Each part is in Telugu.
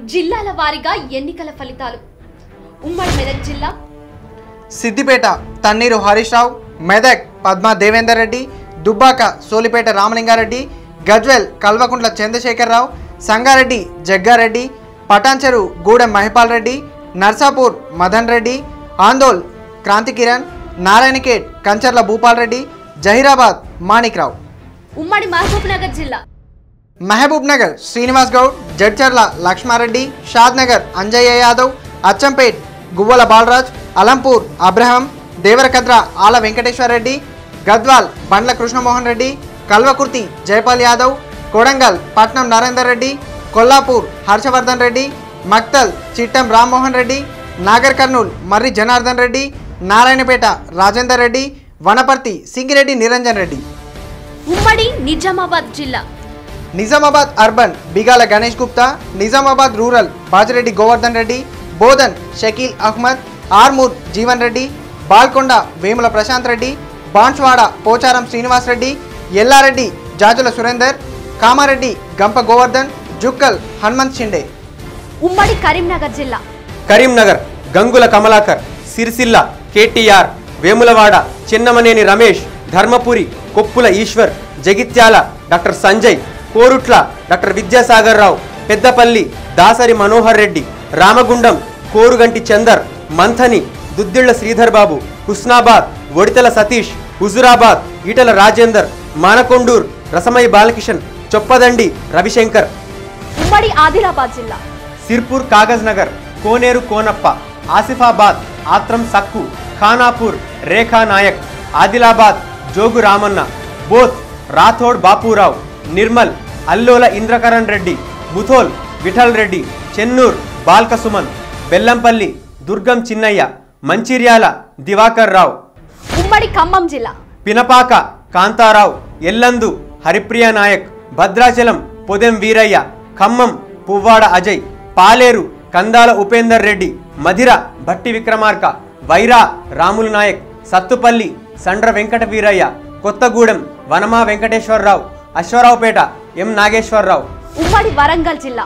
జిల్లాల వారీగా ఎన్నికల ఫలితాలు ఉమ్మడి మెదక్ జిల్లా సిద్దిపేట తన్నీరు హరీష్ రావు మెదక్ పద్మా దేవేందర్ రెడ్డి దుబ్బాక సోలిపేట రామలింగారెడ్డి గజ్వెల్ కల్వకుంట్ల చంద్రశేఖరరావు సంగారెడ్డి జగ్గారెడ్డి పటాన్చెరు గూడెం మహిపాల్ రెడ్డి నర్సాపూర్ మదన్ రెడ్డి ఆందోల్ క్రాంతి కిరణ్ నారాయణఖేడ్ కంచర్ల భూపాల్ రెడ్డి జహీరాబాద్ మాణిక్రావు ఉమ్మడి మహబూబ్ నగర్ జిల్లా మహబూబ్ నగర్ శ్రీనివాస్ గౌడ్ జడ్చర్ల లక్ష్మారెడ్డి షాద్ నగర్ అంజయ్య యాదవ్ అచ్చంపేట్ గువ్వల బాలరాజ్ అలంపూర్ అబ్రహం దేవరకద్ర ఆల వెంకటేశ్వర రెడ్డి గద్వాల్ బండ్ల కృష్ణమోహన్ రెడ్డి కల్వకుర్తి జైపాల్ యాదవ్ కొడంగల్ పట్నం నరేందర్ రెడ్డి కొల్లాపూర్ హర్షవర్ధన్ రెడ్డి మక్తల్ చిట్టం రామ్మోహన్ రెడ్డి నాగర్ కర్నూల్ మర్రి జనార్దన్ రెడ్డి నారాయణపేట రాజేందర్ రెడ్డి వనపర్తి సింగిరెడ్డి నిరంజన్ రెడ్డి ఉమ్మడి నిజామాబాద్ జిల్లా నిజామాబాద్ అర్బన్ బిగాల గణేష్ గుప్తా నిజామాబాద్ రూరల్ బాజిరెడ్డి గోవర్ధన్ రెడ్డి బోధన్ షకీల్ అహ్మద్ ఆర్మూర్ జీవన్ రెడ్డి బాల్కొండ వేముల ప్రశాంత్ రెడ్డి బాన్స్వాడ పోచారం శ్రీనివాస్ రెడ్డి ఎల్లారెడ్డి జాజుల సురేందర్ కామారెడ్డి గంప గోవర్ధన్ జుక్కల్ హనుమంత్ షిండే ఉమ్మడి కరీంనగర్ జిల్లా కరీంనగర్ గంగుల కమలాకర్ సిరిసిల్ల కేటీఆర్ వేములవాడ చిన్నమనేని రమేష్ ధర్మపురి కొప్పుల ఈశ్వర్ జగిత్యాల డాక్టర్ సంజయ్ కోరుట్ల డాక్టర్ విద్యాసాగర్ రావు పెద్దపల్లి దాసరి మనోహర్ రెడ్డి రామగుండం కోరుగంటి చందర్ మంథని దుద్దిళ్ల శ్రీధర్ బాబు హుస్నాబాద్ ఒడితల సతీష్ హుజురాబాద్ ఈటల రాజేందర్ మానకొండూర్ రసమయ్య బాలకిషన్ చొప్పదండి రవిశంకర్ ఉమ్మడి ఆదిలాబాద్ జిల్లా సిర్పూర్ కాగజ్ నగర్ కోనేరు కోనప్ప ఆసిఫాబాద్ ఆత్రం సక్కు ఖానాపూర్ రేఖా నాయక్ ఆదిలాబాద్ జోగు రామన్న బోత్ రాథోడ్ బాపూరావు నిర్మల్ అల్లోల ఇంద్రకరణ్ రెడ్డి ముథోల్ విఠల్ రెడ్డి చెన్నూర్ బాల్క సుమన్ బెల్లంపల్లి దుర్గం చిన్నయ్య మంచిర్యాల దివాకర్ రావు ఉమ్మడి ఖమ్మం జిల్లా పినపాక కాంతారావు ఎల్లందు హరిప్రియ నాయక్ భద్రాచలం పొదెం వీరయ్య ఖమ్మం పువ్వాడ అజయ్ పాలేరు కందాల ఉపేందర్ రెడ్డి మధిర భట్టి విక్రమార్క వైరా రాములు నాయక్ సత్తుపల్లి సండ్ర వెంకట వీరయ్య కొత్తగూడెం వనమా వెంకటేశ్వరరావు అశ్వరావుపేట ఎం నాగేశ్వరరావు ఉమ్మడి వరంగల్ జిల్లా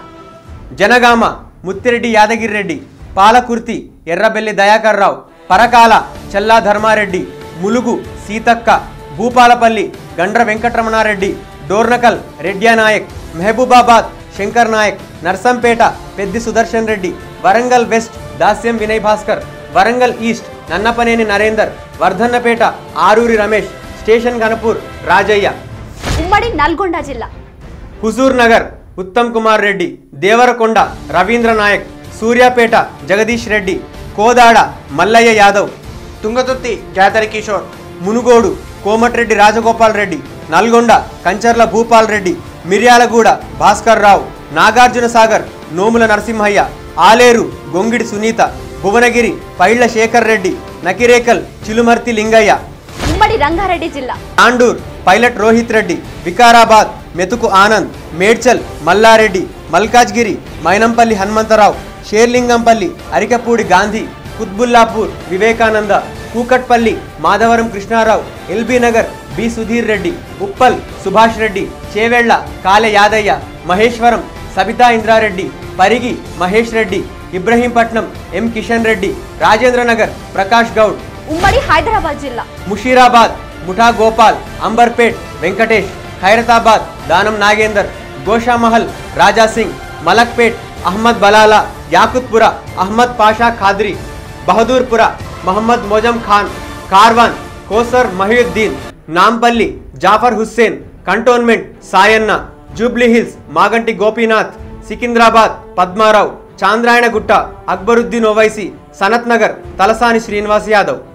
Jangaon Muthireddy Yadagirireddy Palakurthi Errabelli Dayakar Rao Parkal Challa Dharmareddy Mulugu Seethakka Bhupalpally Gandra Venkataramanareddy Dornakal Redya Naik Mahabubabad Shankar Naik Narsampet Peddi Sudarshan Reddy Warangal west Dasyam Vinay Bhaskar Warangal east Nannapaneni Narender Wardhannapet Aroori Ramesh station Ghanpur Rajaiah ఉమ్మడి నల్గొండ జిల్లా హుజూర్ నగర్ ఉత్తమ్ కుమార్ రెడ్డి దేవరకొండ రవీంద్ర నాయక్ సూర్యాపేట జగదీష్ రెడ్డి కోదాడ మల్లయ్య యాదవ్ తుంగతుర్తి జాతరి కిషోర్ మునుగోడు కోమటిరెడ్డి రాజగోపాల్ రెడ్డి నల్గొండ కంచర్ల భూపాల్ రెడ్డి మిర్యాలగూడ భాస్కర్ రావు నాగార్జున సాగర్ నోముల నరసింహయ్య ఆలేరు గొంగిడి సునీత భువనగిరి పైళ్ల శేఖర్ రెడ్డి నకిరేకల్ చిలుమర్తి లింగయ్య ఉమ్మడి రంగారెడ్డి జిల్లా Tandur pilot Rohith Reddy Vikarabad Methuku Anand Medchal Mallareddy Malkajgiri Mynampally Hanumantharao Serilingampally Arikapudi Gandhi Quthbullapur Vivekananda Kukatpally Madhavaram Krishnarao LB Nagar B Sudheer Reddy Uppal Subhash Reddy Chevella Kale Yadaiah Maheshwaram Sabitha Indrareddy Pargi Mahesh Reddy Ibrahimpatnam M Kishan Reddy Rajendranagar Prakash Goud ఉమ్మడి హైదరాబాద్ జిల్లా ముషీరాబాద్ ముఠా గోపాల్ అంబర్పేట్ వెంకటేష్ ఖైరతాబాద్ దానం నాగేందర్ గోషామహల్ రాజా సింగ్ మలక్పేట్ అహ్మద్ బలాలా యాకుత్పుర అహ్మద్ పాషా ఖాద్రి బహదూర్పుర మహమ్మద్ మోజం ఖాన్ కార్వాన్ కోసర్ మహియుద్దీన్ నాంపల్లి జాఫర్ హుస్సేన్ కంటోన్మెంట్ సాయన్న జూబ్లీహిల్స్ మాగంటి గోపీనాథ్ సికింద్రాబాద్ పద్మారావు చాంద్రాయణగుట్ట అక్బరుద్దీన్ ఓవైసీ సనత్ నగర్ తలసాని శ్రీనివాస్ యాదవ్